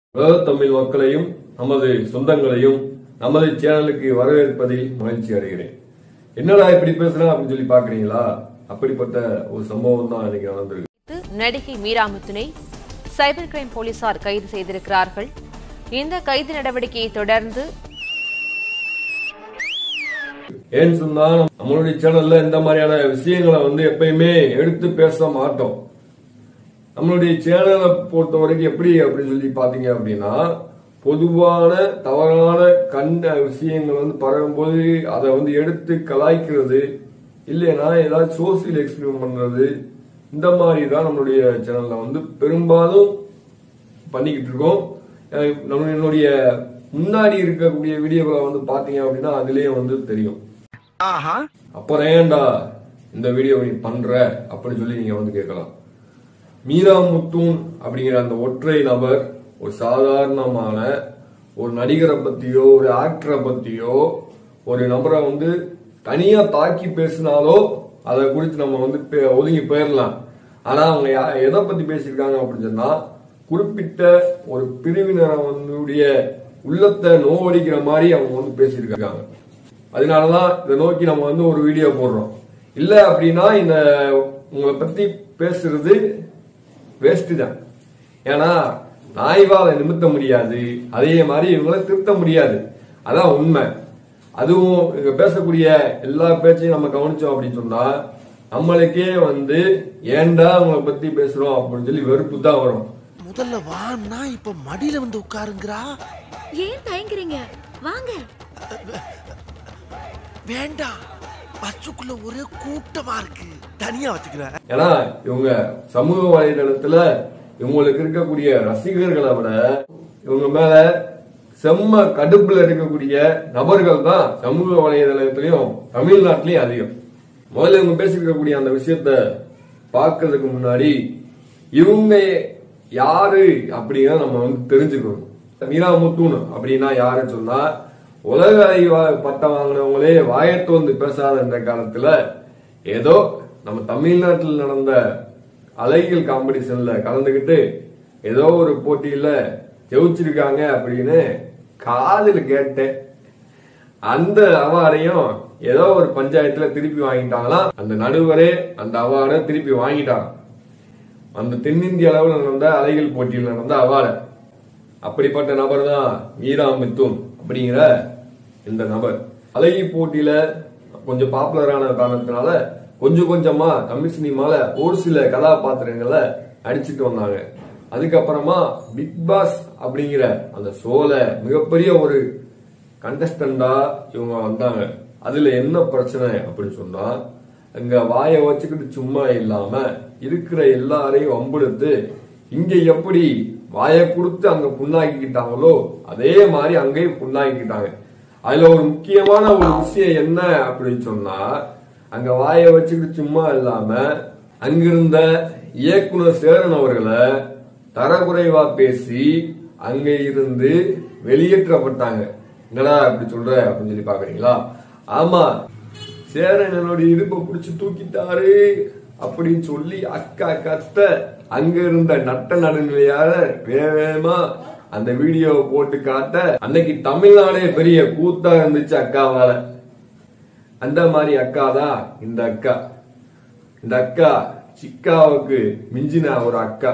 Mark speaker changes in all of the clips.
Speaker 1: உலக தமிழ் மக்களையும் நமது சொந்தங்களையும் நமது சேனலுக்கு வரவேற்பதில் மகிழ்ச்சி அடைகிறேன் என்னடா இப்படி பேசுறேன் அப்படின்னு சொல்லி பாக்குறீங்களா அப்படிப்பட்ட ஒரு சம்பவம் தான் இன்னைக்கு நடந்திருக்கு
Speaker 2: குறித்து நடிகை மீராமுத்துனை சைபர் கிரைம் போலீசார் கைது செய்திருக்கிறார்கள் இந்த கைது நடவடிக்கையை தொடர்ந்து
Speaker 1: ஏன்னு சொன்னா நம்மளுடைய சேனல்ல இந்த மாதிரியான விஷயங்களை வந்து எப்பயுமே எடுத்து பேச மாட்டோம் நம்மளுடைய சேனலை பொறுத்த வரைக்கும் எப்படி அப்படின்னு சொல்லி பாத்தீங்க அப்படின்னா பொதுவான தவறான கண்ட விஷயங்கள் வந்து பரவும்போது அதை வந்து எடுத்து கலாய்க்கிறது இல்லைன்னா ஏதாவது சோசியல் எக்ஸ்பிரிமெண்ட் பண்றது இந்த மாதிரி தான் நம்மளுடைய சேனல்ல வந்து பெரும்பாலும் பண்ணிக்கிட்டு இருக்கோம் அஹ் நம்ம என்னுடைய முன்னாடி இருக்கக்கூடிய வீடியோக்களை வந்து பாத்தீங்க அப்படின்னா அதுலயே வந்து தெரியும் அப்புறம் ஏன்டா இந்த வீடியோ நீ பண்ற அப்படின்னு சொல்லி நீங்க வந்து கேட்கலாம் மீரா முத்தூன் அப்படிங்கிற அந்த ஒற்றை நபர் ஒரு சாதாரணமான ஒரு நடிகரை பத்தியோ ஒரு ஆக்டரை பத்தியோ ஒரு நபரை வந்து தனியா தாக்கி பேசினாலோ அதை குறித்து நம்ம வந்து பே- ஒதுங்கி போயிடலாம் ஆனா அவங்க யா- எதை பத்தி பேசியிருக்காங்க அப்படின்னு சொன்னா குறிப்பிட்ட ஒரு பிரிவினரை வந்துடைய உள்ளத்தை நோவடிக்கிற மாதிரி அவங்க வந்து பேசியிருக்காங்க அதனாலதான் இதை நோக்கி நம்ம வந்து ஒரு வீடியோ போடுறோம் இல்ல அப்படின்னா இந்த உங்களை பத்தி பேசுறது வேஸ்ட் தான் ஏன்னா நாய்வால நிமித்த முடியாது அதே மாதிரி இவங்களை திருத்த முடியாது அதான் உண்மை அதுவும் இங்க பேசக்கூடிய எல்லா பேச்சையும் நம்ம கவனிச்சோம் அப்படின்னு சொன்னா நம்மளுக்கே வந்து ஏன்டா அவங்கள பத்தி பேசுறோம் அப்படின்னு சொல்லி வெறுப்பு தான் வரும்
Speaker 3: முதல்ல வான்னா இப்ப மடியில வந்து உட்காருங்கிறா
Speaker 4: ஏன் தயங்குறீங்க வாங்க
Speaker 3: வேண்டாம் பஸ்ஸுக்குள்ள ஒரே கூட்டமா இருக்கு தனியா வச்சுக்கிறேன்
Speaker 1: ஏன்னா இவங்க சமூக வலைதளத்துல இவங்களுக்கு இருக்கக்கூடிய ரசிகர்களை விட இவங்க மேல செம்ம கடுப்புல இருக்கக்கூடிய நபர்கள் தான் சமூக வலைதளத்திலையும் தமிழ்நாட்டிலையும் அதிகம் முதல்ல இவங்க பேசியிருக்கக்கூடிய அந்த விஷயத்த பார்க்கறதுக்கு முன்னாடி இவங்க யாரு அப்படிங்கறத நம்ம வந்து தெரிஞ்சுக்கணும் மீரா முத்தூன் அப்படின்னா யாருன்னு சொன்னா உலக அறிவா பட்டம் வாங்கினவங்களே வாயத்து வந்து பேசாத இந்த காலத்துல ஏதோ நம்ம தமிழ்நாட்டில் நடந்த அலைகள் காம்படிஷன்ல கலந்துக்கிட்டு ஏதோ ஒரு போட்டியில ஜெயிச்சிருக்காங்க அப்படின்னு காதுல கேட்டேன் அந்த அவார்டையும் ஏதோ ஒரு பஞ்சாயத்துல திருப்பி வாங்கிட்டாங்களாம் அந்த நடுவரே அந்த அவார்டை திருப்பி வாங்கிட்டாங்க அந்த தென்னிந்திய அளவில் நடந்த அலைகள் போட்டியில் நடந்த அவார்டு அப்படிப்பட்ட நபர் தான் மீரா மித்துன் அப்படிங்கிற இந்த நபர் அழகி போட்டியில கொஞ்சம் பாப்புலரான காரணத்தினால கொஞ்சம் கொஞ்சமா தமிழ் சினிமால ஒரு சில கதாபாத்திரங்களை நடிச்சிட்டு வந்தாங்க அதுக்கப்புறமா பிக் பாஸ் அப்படிங்கிற அந்த ஷோல மிகப்பெரிய ஒரு கண்டஸ்டண்டா இவங்க வந்தாங்க அதுல என்ன பிரச்சனை அப்படின்னு சொன்னா அங்க வாயை வச்சுக்கிட்டு சும்மா இல்லாம இருக்கிற எல்லாரையும் வம்பெடுத்து இங்க எப்படி வாயை கொடுத்து அங்க புண்ணாக்கிக்கிட்டாங்களோ அதே மாதிரி அங்கேயும் புண்ணாக்கிக்கிட்டாங்க அதுல ஒரு முக்கியமான ஒரு விஷயம் என்ன அப்படின்னு சொன்னா அங்க வாயை வச்சுக்கிட்டு சும்மா இல்லாம அங்கிருந்த இயக்குனர் சேரன் அவர்களை தரக்குறைவா பேசி அங்க இருந்து வெளியேற்றப்பட்டாங்க என்னடா இப்படி சொல்ற அப்படின்னு சொல்லி பாக்குறீங்களா ஆமா சேரன் என்னுடைய இடுப்பை பிடிச்சு தூக்கிட்டாரு அப்படின்னு சொல்லி அக்கா கத்த அங்க இருந்த நட்ட நடுநிலையால வேக வேகமா அந்த வீடியோவை போட்டு காட்ட அன்னைக்கு தமிழ்நாடே பெரிய கூத்தா இருந்துச்சு அக்காவால அந்த மாதிரி அக்கா தான் இந்த அக்கா இந்த அக்கா சிக்காவுக்கு மிஞ்சின ஒரு அக்கா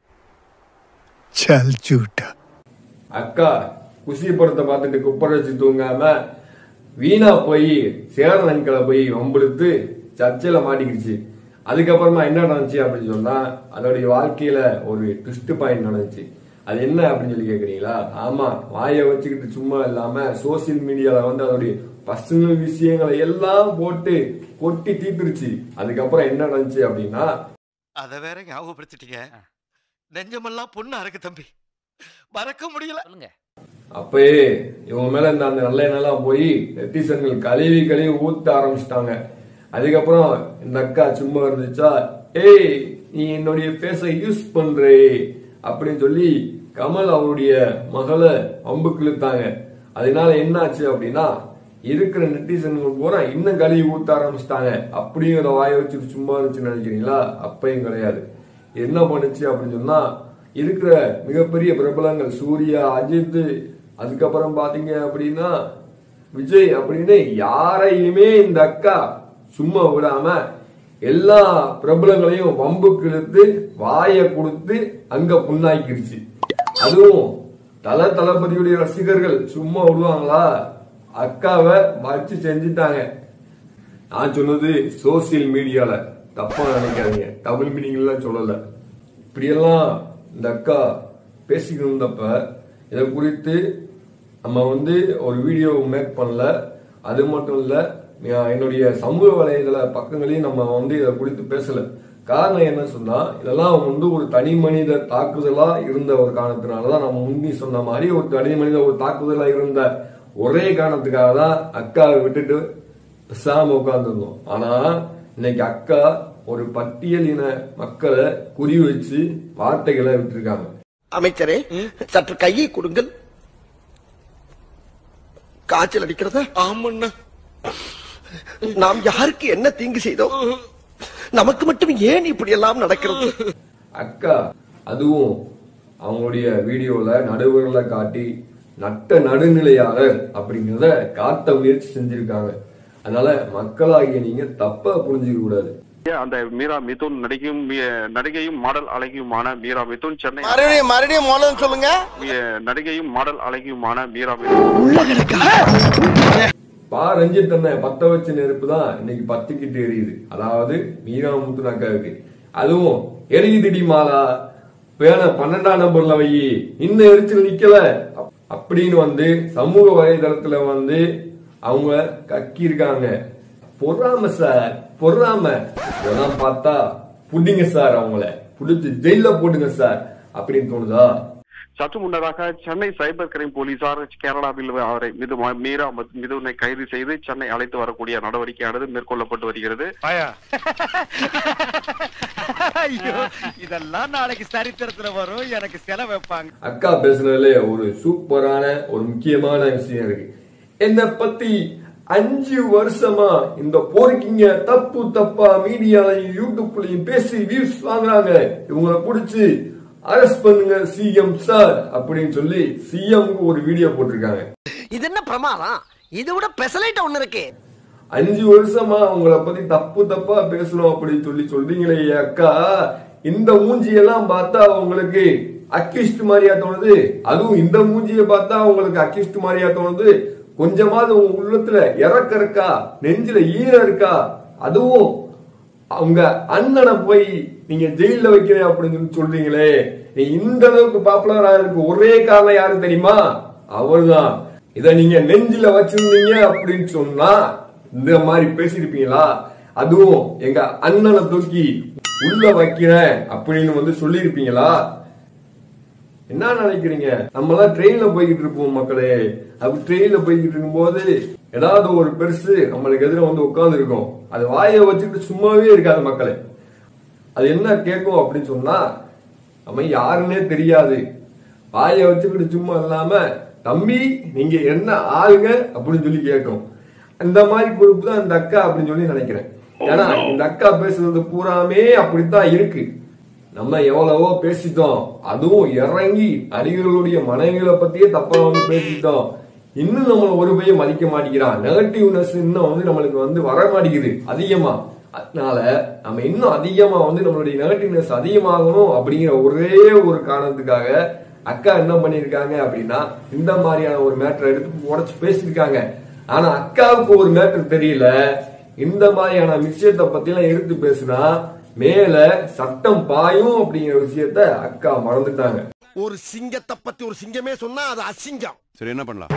Speaker 5: चल झूठा
Speaker 1: அக்கா குசி படத்தை பார்த்துட்டு குப்பரை வச்சு தூங்காம வீணா போய் சேரன் அங்கிளை போய் வம்பிழுத்து சர்ச்சையில மாட்டிக்கிடுச்சு அதுக்கப்புறமா என்ன நடந்துச்சு அப்படின்னு சொன்னா அதோடைய வாழ்க்கையில ஒரு ட்விஸ்ட் பாயிண்ட் நடந்துச்சு அது என்ன அப்படின்னு சொல்லி கேக்குறீங்களா ஆமா வாயை வச்சுக்கிட்டு சும்மா இல்லாம சோசியல் மீடியால வந்து அதோடைய பர்சனல் விஷயங்களை எல்லாம் போட்டு கொட்டி தீத்துருச்சு அதுக்கப்புறம் என்ன நடந்துச்சு அப்படின்னா
Speaker 3: அத வேற ஞாபகப்படுத்திட்டீங்க நெஞ்சமெல்லாம் பொண்ணா இருக்கு தம்பி மறக்க முடியல
Speaker 1: அப்பயே இவங்க மேல இந்த அந்த நல்ல எண்ணெல்லாம் போய் நெட்டிசன்கள் கழுவி கழுவி ஊத்த ஆரம்பிச்சிட்டாங்க அதுக்கப்புறம் இந்த அக்கா சும்மா இருந்துச்சா ஏய் நீ என்னுடைய பேச யூஸ் பண்றே அப்படின்னு சொல்லி கமல் அவருடைய மகளை அம்புக்கு இழுத்தாங்க அதனால என்னாச்சு அப்படின்னா இருக்கிற நெட்டிசன்கள் பூரா இன்னும் கழுவி ஊத்த ஆரம்பிச்சிட்டாங்க அப்படிங்கிற வாயை வச்சுட்டு சும்மா இருந்துச்சுன்னு நினைக்கிறீங்களா அப்பயும் கிடையாது என்ன பண்ணுச்சு அப்படின்னு சொன்னா இருக்கிற மிகப்பெரிய பிரபலங்கள் சூர்யா அஜித் அதுக்கப்புறம் பாத்தீங்க அப்படின்னா விஜய் அப்படின்னு யாரையுமே இந்த அக்கா சும்மா விடாம எல்லா பிரபலங்களையும் வம்புக்கு இழுத்து வாயை கொடுத்து அங்க புண்ணாக்கிருச்சு அதுவும் தல தளபதியுடைய ரசிகர்கள் சும்மா விடுவாங்களா அக்காவை வச்சு செஞ்சுட்டாங்க நான் சொன்னது சோசியல் மீடியால தப்பா நினைக்காதீங்க தமிழ் மீனிங்லாம் சொல்லல இப்படியெல்லாம் இந்த அக்கா பேசிக்கிட்டு இருந்தப்ப இதை குறித்து நம்ம வந்து ஒரு வீடியோ மேக் பண்ணல அது மட்டும் இல்ல நான் என்னுடைய சமூக வலைதள பக்கங்களையும் நம்ம வந்து இதை குறித்து பேசல காரணம் என்ன சொன்னா இதெல்லாம் வந்து ஒரு தனி மனித தாக்குதலா இருந்த ஒரு காரணத்தினாலதான் நம்ம முந்தி சொன்ன மாதிரி ஒரு தனி மனித ஒரு தாக்குதலா இருந்த ஒரே காரணத்துக்காக தான் அக்காவை விட்டுட்டு பேசாம உட்கார்ந்துருந்தோம் ஆனா இன்னைக்கு அக்கா ஒரு பட்டியலின மக்களை குறி வச்சு வார்த்தைகளை விட்டுருக்காங்க
Speaker 5: அமைச்சரே சற்று கையை கொடுங்கள் காய்ச்சல் அடிக்கிறதா
Speaker 3: ஆமண்ணா
Speaker 5: நாம் யாருக்கு என்ன தீங்கு செய்தோம் நமக்கு மட்டும் ஏன் இப்படி எல்லாம் நடக்கிறது
Speaker 1: அக்கா அதுவும் அவங்களுடைய வீடியோல நடுவர்களை காட்டி நட்ட நடுநிலையாளர் அப்படிங்கிறத காட்ட முயற்சி செஞ்சிருக்காங்க அதனால மக்களாகிய நீங்க தப்பா புரிஞ்சுக்க கூடாது
Speaker 6: அந்த மீரா மிதுன் நடிகையும் மீ- நடிகையும் மாடல் அழகியுமான மீரா மிதுன் சென்னை
Speaker 5: மறுபடியும் மறுபடியும் மூலம் சொல்லுங்க
Speaker 6: மீ- நடிகையும் மாடல் அழகியுமான மீரா மிதுன்
Speaker 1: பா ரஞ்சித் அண்ணன் பத்த வச்ச நெருப்பு தான் இன்னைக்கு பத்துக்கிட்டு எரியுது அதாவது மீரா முத்து அக்காவுக்கு அதுவும் எரியுதுடி மாலா வேண பன்னெண்டாம் நம்பர்ல வை இன்னும் எரிச்சல் நிக்கல அப்- அப்படின்னு வந்து சமூக வலைதளத்துல வந்து அவங்க கக்கி இருக்காங்க பொறாம சார் பொறாம இதெல்லாம் பார்த்தா புடிங்க சார் அவங்கள புடிச்சு ஜெயில போடுங்க சார் அப்படின்னு தோணுதா
Speaker 6: சற்று முன்னதாக சென்னை சைபர் கிரைம் போலீசார் கேரளாவில் அவரை மிது மீரா மத்- மிதுனை கைது செய்து சென்னை அழைத்து வரக்கூடிய நடவடிக்கையானது மேற்கொள்ளப்பட்டு வருகிறது
Speaker 7: ஐயோ இதெல்லாம் நாளைக்கு சரித்திரத்துல வரும் எனக்கு செலவு வைப்பாங்க
Speaker 1: அக்கா பேசுனதுல ஒரு சூப்பரான ஒரு முக்கியமான விஷயம் இருக்கு என்ன பத்தி அஞ்சு வருஷமா இந்த போர்க்கிங்க தப்பு தப்பா மீடியாலையும் யூடியூப்லயும் பேசி வியூஸ் வாங்குறாங்க இவங்களை புடிச்சு அரெஸ்ட் பண்ணுங்க சிஎம் சார் அப்படின்னு சொல்லி சிஎம் ஒரு வீடியோ போட்டிருக்காங்க
Speaker 5: இது என்ன பிரமாதம் இது விட பெசலைட் ஒண்ணு இருக்கு
Speaker 1: அஞ்சு வருஷமா உங்களை பத்தி தப்பு தப்பா பேசணும் அப்படின்னு சொல்லி சொல்றீங்களே அக்கா இந்த மூஞ்சியெல்லாம் பார்த்தா உங்களுக்கு அக்கிஸ்ட் மாதிரியா தோணுது அதுவும் இந்த மூஞ்சிய பார்த்தா உங்களுக்கு அக்கிஸ்ட் மாதிரியா தோணுது கொஞ்சமாவது உங்க உள்ளத்துல இறக்க இருக்கா நெஞ்சில ஈரம் இருக்கா அதுவும் அவங்க அண்ணனை போய் நீங்க ஜெயில வைக்கிறேன் அப்படின்னு சொல்லி சொல்றீங்களே நீ இந்த அளவுக்கு பாப்புலர் ஆகிறதுக்கு ஒரே காரணம் யாரு தெரியுமா அவர்தான் இத நீங்க நெஞ்சில வச்சிருந்தீங்க அப்படின்னு சொன்னா இந்த மாதிரி பேசியிருப்பீங்களா அதுவும் எங்க அண்ணனை தூக்கி உள்ள வைக்கிறேன் அப்படின்னு வந்து சொல்லியிருப்பீங்களா என்ன நினைக்கிறீங்க நம்ம எல்லாம் ட்ரெயின்ல போய்கிட்டு இருப்போம் மக்களே அப்படி ட்ரெயின்ல போய்கிட்டு இருக்கும்போது ஏதாவது ஒரு பெருசு நம்மளுக்கு எதிர வந்து உட்கார்ந்து இருக்கும் அது வாயை வச்சுக்கிட்டு சும்மாவே இருக்காது மக்களே அது என்ன கேட்கும் அப்படின்னு சொன்னா நம்ம யாருன்னே தெரியாது வாயை வச்சுக்கிட்டு சும்மா இல்லாம தம்பி நீங்க என்ன ஆளுங்க அப்படின்னு சொல்லி கேட்கும் அந்த மாதிரி பொறுப்பு தான் இந்த அக்கா அப்படின்னு சொல்லி நினைக்கிறேன் ஏன்னா இந்த அக்கா பேசுறது பூராமே அப்படித்தான் இருக்கு நம்ம எவ்வளவோ பேசிட்டோம் அதுவும் இறங்கி நடிகர்களுடைய மனைவிகளை பத்தியே தப்பா வந்து பேசிட்டோம் இன்னும் நம்மள ஒரு பையன் மதிக்க மாட்டேங்கிறான் நெகட்டிவ்னஸ் இன்னும் வந்து நம்மளுக்கு வந்து வர மாட்டேங்குது அதிகமா அதனால நம்ம இன்னும் அதிகமா வந்து நம்மளுடைய நெகட்டிவ்னஸ் அதிகமாகணும் அப்படிங்கிற ஒரே ஒரு காரணத்துக்காக அக்கா என்ன பண்ணிருக்காங்க அப்படின்னா இந்த மாதிரியான ஒரு மேட்டரை எடுத்து உடச்சு பேசியிருக்காங்க ஆனா அக்காவுக்கு ஒரு மேட்டர் தெரியல இந்த மாதிரியான விஷயத்தை பத்தி எல்லாம் எடுத்து பேசுனா மேல சட்டம் பாயும் அப்படிங்கிற விஷயத்த அக்கா மறந்துட்டாங்க
Speaker 5: ஒரு சிங்கத்தை பத்தி ஒரு சிங்கமே சொன்னா அது அசிங்கம்
Speaker 8: சரி என்ன பண்ணலாம்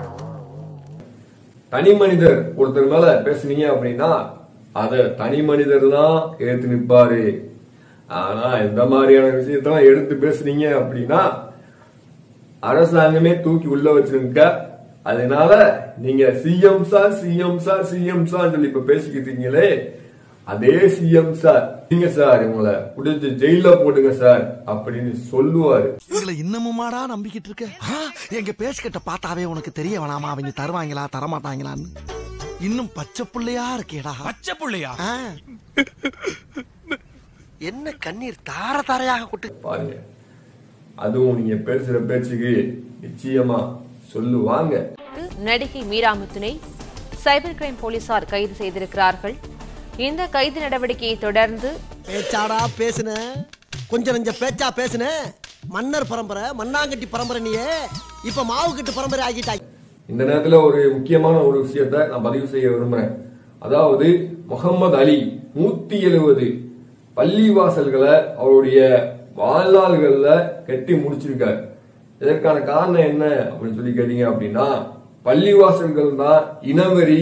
Speaker 1: தனி மனிதர் ஒருத்தர் மேல பேசுனீங்க அப்படின்னா அத தனி மனிதர் தான் எடுத்து நிப்பாரு ஆனா இந்த மாதிரியான விஷயத்தெல்லாம் எடுத்து பேசுனீங்க அப்படின்னா அரசாங்கமே தூக்கி உள்ள வச்சிருக்க அதனால நீங்க CM sir CM sir CM sir சொல்லி இப்ப பேசிக்கிட்டு இருக்கீங்களே அதே சிஎம் சார் நீங்க சார் உங்களை பிடிச்சு ஜெயில போடுங்க சார் அப்படின்னு சொல்லுவாரு
Speaker 9: இதுல இன்னமுமாடா நம்பிக்கிட்டு இருக்க ஆ, எங்க பேசிக்கிட்ட பார்த்தாவே உனக்கு தெரிய வேணாமா அவங்க தருவாங்களா தரமாட்டாங்களான்னு இன்னும் பச்சை புள்ளையா இருக்கேடா
Speaker 7: பச்சை புள்ளையா
Speaker 9: ஆ.
Speaker 5: என்ன கண்ணீர் தார தாரையாக கொட்டு
Speaker 1: பாருங்க அதுவும் நீங்க பேசுற பேச்சுக்கு நிச்சயமா சொல்லுவாங்க
Speaker 2: நடிகை மீராமுத்தினை சைபர் கிரைம் போலீசார் கைது செய்திருக்கிறார்கள் இந்த கைது நடவடிக்கையை தொடர்ந்து
Speaker 5: பேச்சாடா பேசுன கொஞ்சம் நெஞ்ச பேச்சா பேசுன மன்னர் பரம்பரை மண்ணாங்கட்டி பரம்பரை நீயே இப்ப மாவு கட்டு பரம்பரை ஆகிட்டாய்
Speaker 1: இந்த நேரத்துல ஒரு முக்கியமான ஒரு விஷயத்தை நான் பதிவு செய்ய விரும்புறேன் அதாவது முகமது அலி நூத்தி எழுபது பள்ளிவாசல்களை அவருடைய வாழ்நாள்கள்ல கட்டி முடிச்சிருக்காரு இதற்கான காரணம் என்ன அப்படின்னு சொல்லி கேட்டீங்க அப்படின்னா பள்ளிவாசல்கள் தான் இனவெறி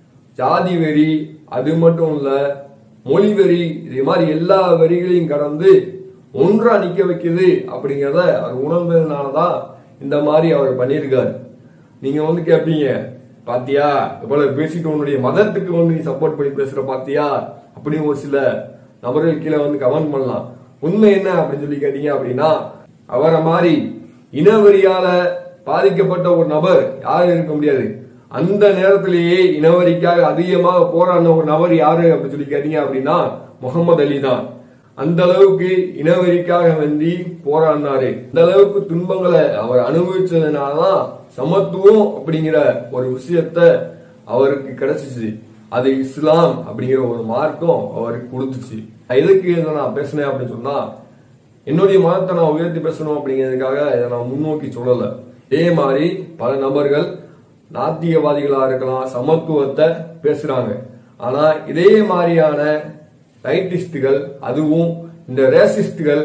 Speaker 1: ஜாதி வெறி அது மட்டும் இல்ல மொழி வெறி இது மாதிரி எல்லா வரிகளையும் கடந்து ஒன்றா நிக்க வைக்குது அப்படிங்கறத அவர் உணர்ந்ததுனாலதான் இந்த மாதிரி அவர் பண்ணியிருக்காரு நீங்க வந்து கேட்பீங்க பாத்தியா இவ்வளவு பேசிட்டு உன்னுடைய மதத்துக்கு வந்து நீ சப்போர்ட் பண்ணி பேசுற பாத்தியா அப்படின்னு ஒரு சில நபர்கள் கீழே வந்து கமெண்ட் பண்ணலாம் உண்மை என்ன அப்படின்னு சொல்லி கேட்டீங்க அப்படின்னா அவரை மாதிரி இனவெறியால பாதிக்கப்பட்ட ஒரு நபர் யாரும் இருக்க முடியாது அந்த நேரத்திலேயே இனவரிக்காக அதிகமாக போராடின ஒரு நபர் யாரு அப்படின்னு சொல்லி கேட்டீங்க அப்படின்னா முகமது அலி தான் அந்த அளவுக்கு இனவெறிக்காக வேண்டி போராடினாரு இந்த அளவுக்கு துன்பங்களை அவர் அனுபவிச்சதுனாலதான் சமத்துவம் அப்படிங்கிற ஒரு விஷயத்த அவருக்கு கிடைச்சிச்சு அது இஸ்லாம் அப்படிங்கிற ஒரு மார்க்கம் அவருக்கு கொடுத்துச்சு எதுக்கு இதை நான் பேசினேன் அப்படின்னு சொன்னா என்னுடைய மதத்தை நான் உயர்த்தி பேசணும் அப்படிங்கிறதுக்காக இதை நான் முன்னோக்கி சொல்லல இதே மாதிரி பல நபர்கள் நாத்தியவாதிகளா இருக்கலாம் சமத்துவத்தை பேசுறாங்க ஆனா இதே மாதிரியான ரைட்டிஸ்டுகள் அதுவும் இந்த ரேசிஸ்டுகள்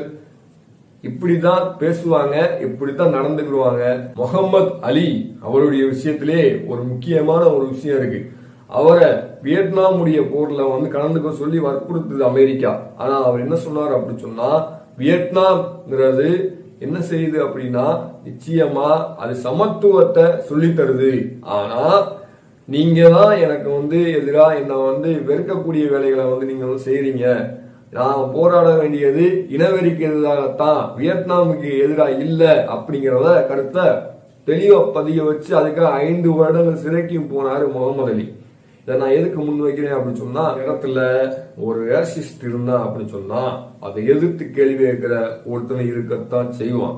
Speaker 1: இப்படிதான் பேசுவாங்க இப்படித்தான் நடந்துக்கிடுவாங்க முகமது அலி அவருடைய விஷயத்திலே ஒரு முக்கியமான ஒரு விஷயம் இருக்கு அவரை வியட்நாமுடைய போர்ல வந்து கலந்துக்க சொல்லி வற்புறுத்துது அமெரிக்கா ஆனா அவர் என்ன சொன்னார் அப்படின்னு சொன்னா வியட்நாம்ங்கிறது என்ன செய்யுது அப்படின்னா நிச்சயமா அது சமத்துவத்தை சொல்லி தருது ஆனா நீங்க தான் எனக்கு வந்து எதிரா என்ன வந்து வெறுக்கக்கூடிய வேலைகளை வந்து நீங்க வந்து செய்றீங்க நான் போராட வேண்டியது இனவெறிக்கு எதிராகத்தான் வியட்நாமுக்கு எதிராக இல்ல அப்படிங்கறத கருத்தை தெளிவா பதிய வச்சு அதுக்காக ஐந்து வருடங்கள் சிறைக்கும் போனாரு முகமது அலி இதை நான் எதுக்கு முன் வைக்கிறேன் அப்படின்னு சொன்னா இடத்துல ஒரு ரேசிஸ்ட் இருந்தா அப்படின்னு சொன்னா அதை எதிர்த்து கேள்வி கேட்கிற ஒருத்தனை இருக்கத்தான் செய்வான்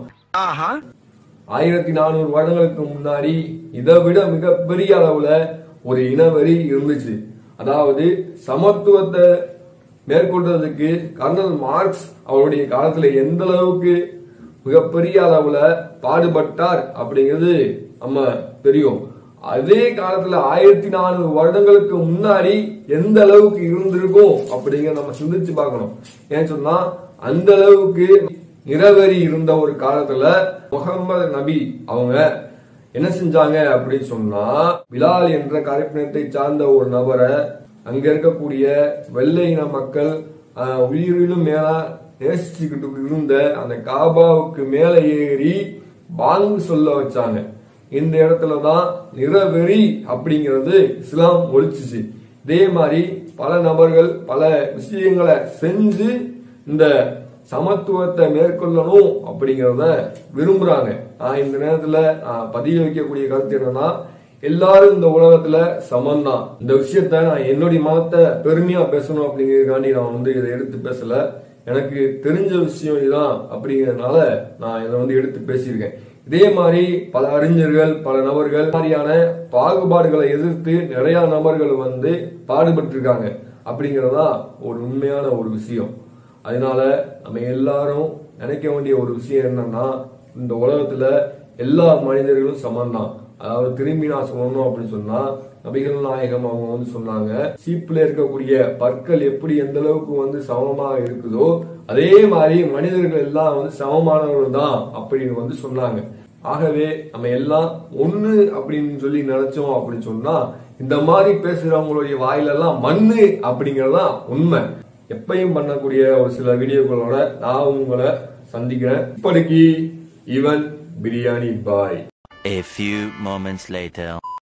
Speaker 1: ஆயிரத்தி நானூறு வருடங்களுக்கு முன்னாடி இதை விட மிகப்பெரிய அளவுல ஒரு இனவெறி இருந்துச்சு அதாவது சமத்துவத்தை மேற்கொண்டதுக்கு கர்னல் மார்க்ஸ் அவருடைய காலத்துல எந்த அளவுக்கு மிகப்பெரிய அளவுல பாடுபட்டார் அப்படிங்கிறது நம்ம தெரியும் அதே காலத்துல ஆயிரத்தி நானூறு வருடங்களுக்கு முன்னாடி எந்த அளவுக்கு இருந்திருக்கும் அப்படிங்கறத நம்ம சிந்திச்சு பார்க்கணும் ஏன்னு சொன்னா அந்த அளவுக்கு நிறவெறி இருந்த ஒரு காலத்துல முகமது நபி அவங்க என்ன செஞ்சாங்க அப்படின்னு சொன்னா பிலால் என்ற கருப்பினத்தை சார்ந்த ஒரு நபரை அங்க இருக்கக்கூடிய வெள்ளை இன மக்கள் ஆஹ், உயிரிலும் மேல நேசிச்சுக்கிட்டு இருந்த அந்த காபாவுக்கு மேல ஏறி பாங்கு சொல்ல வச்சாங்க இந்த இடத்துலதான் நிறவெறி அப்படிங்கிறது இஸ்லாம் ஒழிச்சுச்சு இதே மாதிரி பல நபர்கள் பல விஷயங்களை செஞ்சு இந்த சமத்துவத்தை மேற்கொள்ளணும் அப்படிங்கறத விரும்புறாங்க நான் இந்த நேரத்துல நான் பதிய வைக்கக்கூடிய கருத்து என்னன்னா எல்லாரும் இந்த உலகத்துல சமம்தான் இந்த விஷயத்த நான் என்னுடைய மதத்தை பெருமையா பேசணும் அப்படிங்கிறதுக்காண்டி நான் வந்து இதை எடுத்து பேசல எனக்கு தெரிஞ்ச விஷயம் இதுதான் அப்படிங்கறதுனால நான் இதை வந்து எடுத்து பேசியிருக்கேன் இதே மாதிரி பல அறிஞர்கள் பல நபர்கள் இந்த மாதிரியான பாகுபாடுகளை எதிர்த்து நிறைய நபர்கள் வந்து பாடுபட்டு இருக்காங்க அப்படிங்கறதா ஒரு உண்மையான ஒரு விஷயம் அதனால நம்ம எல்லாரும் நினைக்க வேண்டிய ஒரு விஷயம் என்னன்னா இந்த உலகத்துல எல்லா மனிதர்களும் சமம்தான் அதாவது திரும்பி நான் சொல்லணும் அப்படின்னு சொன்னா நபிகள் நாயகம் அவங்க வந்து சொன்னாங்க சீப்புல இருக்கக்கூடிய பற்கள் எப்படி எந்த அளவுக்கு வந்து சமமாக இருக்குதோ அதே மாதிரி மனிதர்கள் எல்லாம் வந்து சமமானவர்கள் தான் அப்படின்னு வந்து சொன்னாங்க ஆகவே நம்ம எல்லாம் ஒண்ணு அப்படின்னு சொல்லி நினைச்சோம் அப்படின்னு சொன்னா இந்த மாதிரி பேசுறவங்களுடைய வாயிலெல்லாம் மண்ணு அப்படிங்கறதுதான் உண்மை எப்பயும் பண்ணக்கூடிய ஒரு சில வீடியோக்களோட நான் உங்களை சந்திக்கிறேன் இப்படிக்கு இவன் பிரியாணி பாய்
Speaker 8: A few moments later.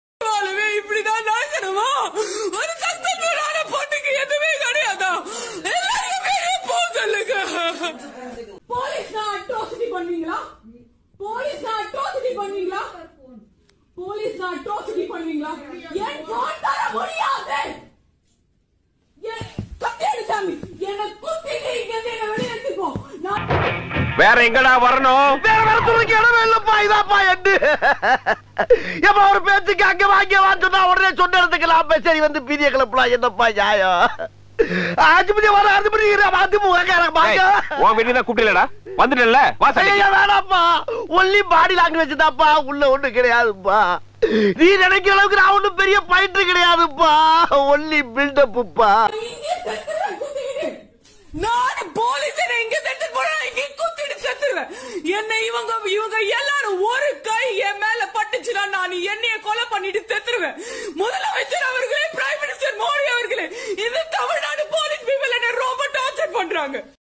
Speaker 10: இப்படிதான் நடக்கணுமா ஒரு கஷ்டப்படாத பொண்ணுக்கு எதுவுமே கிடையாதா எல்லாருமே போதல்லுங்க போலீஸ் அட்ராசிட்டி பண்ணுவீங்களா போலீஸ் அட்ராசிட்டி பண்ணுவீங்களா போலீஸ் அட்ராசிட்டி பண்ணுவீங்களா என் போன் தர முடியாது என் கத்தி எடுத்தாமி என்ன குத்திட்டு இங்க இருந்து என்ன வெளியே எடுத்துக்கோ நான்
Speaker 11: வேற எங்கடா வரணும்
Speaker 5: வேற வேற சொல்றதுக்கு இடமே இல்லப்பா இதாப்பா எட்டு எப்ப ஒரு பேச்சுக்கு அங்க வாங்க வான்னு சொன்னா உடனே சொன்ன இடத்துக்கு நான் சரி வந்து பீதிய கிளப்பலாம் என்னப்பா நியாயம் ஆஜிபதி வர ஆஜிபதி அதிமுக
Speaker 11: உன் வெளியே தான் கூப்பிடலடா வந்துட்டல
Speaker 5: ஐயா வேணாப்பா ஒன்லி பாடி லாங்குவேஜ் தான்ப்பா உள்ள ஒண்ணு கிடையாதுப்பா நீ நினைக்கிற அளவுக்கு நான் ஒண்ணும் பெரிய பயிற்று கிடையாதுப்பா ஒன்லி பில்டப்புப்பா
Speaker 10: நான் போலீஸ் எங்க தட்டு போனா இங்க குத்திட்டு செத்துருவேன் என்ன இவங்க இவங்க எல்லாரும் ஒரு கை என் மேல பட்டுச்சுன்னா நான் என்னைய கொலை பண்ணிட்டு செத்துருவேன் முதலமைச்சர் அவர்களே பிரைம் மினிஸ்டர் மோடி அவர்களே இந்த தமிழ்நாடு போலீஸ் பீப்பிள் என்ன ரொம்ப டார்ச்சர் பண்றாங்க